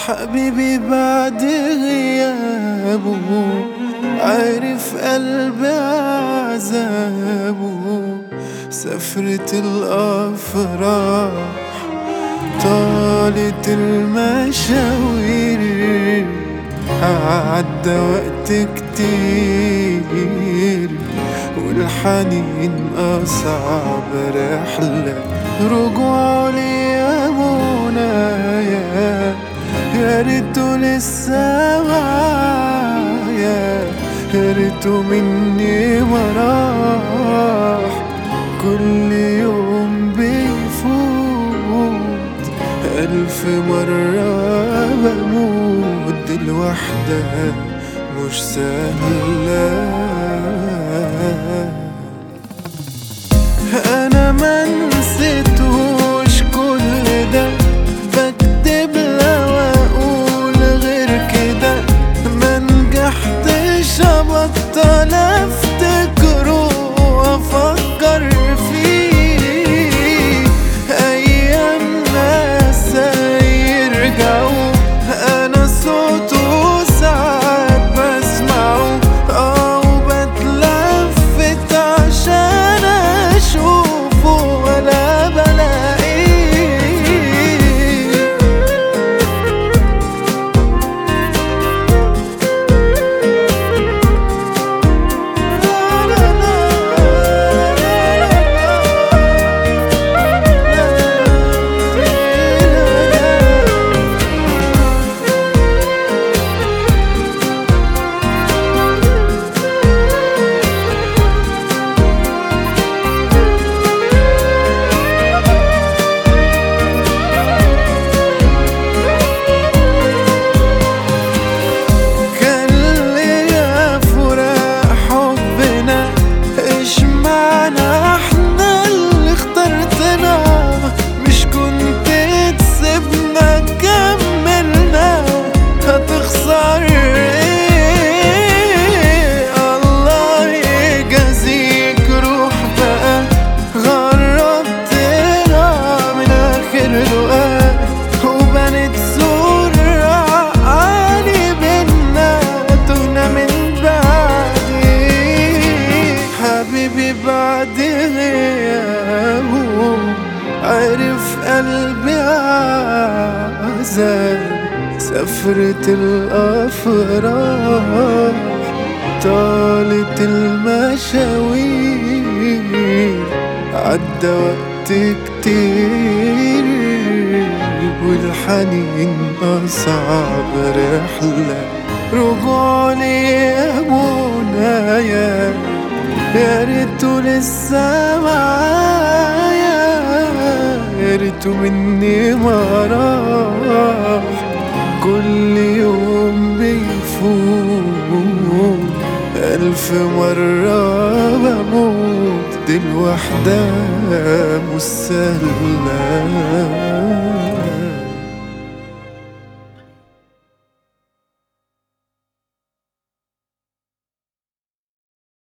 حبيبي بعد غيابه عارف قلبي عذابه سفرة الأفراح طالت المشاوير عدى وقت كتير والحنين أصعب رحلة رجوع لي يا منايا يا ريته لسه معايا يا ريته مني ما راح كل يوم بيفوت ألف مرة بموت دي الوحدة مش سهلة أنا ما نسيتهوش كل ده بكتب لو أقول غير كده ما نجحتش أبطل أفتكره وأفكر فيه أيام ناس يرجعوا أنا صوته ساعات بسمعه أه وبتلفت عشان أشوفه ولا بلاقيه كان ليا فراق حبنا ايش معنى احنا اللي اخترتنا مش كنت تسيبنا كملنا هتخسر ايه الله يجازيك روح بقى غربتنا من اخر لقاء وبنت صورة عالي بينا تهنا من بعدي حبيبي بعد غيابه عرف قلبي عذاب سفرة الأفراح طالت المشاوير عدى وقت كتير والحنين أصعب رحلة رجوع لي يا منايا يا ريته لسه معايا يا ريته مني ما راح كل يوم بيفوت ألف مرة بموت دي الوحدة مش سهلة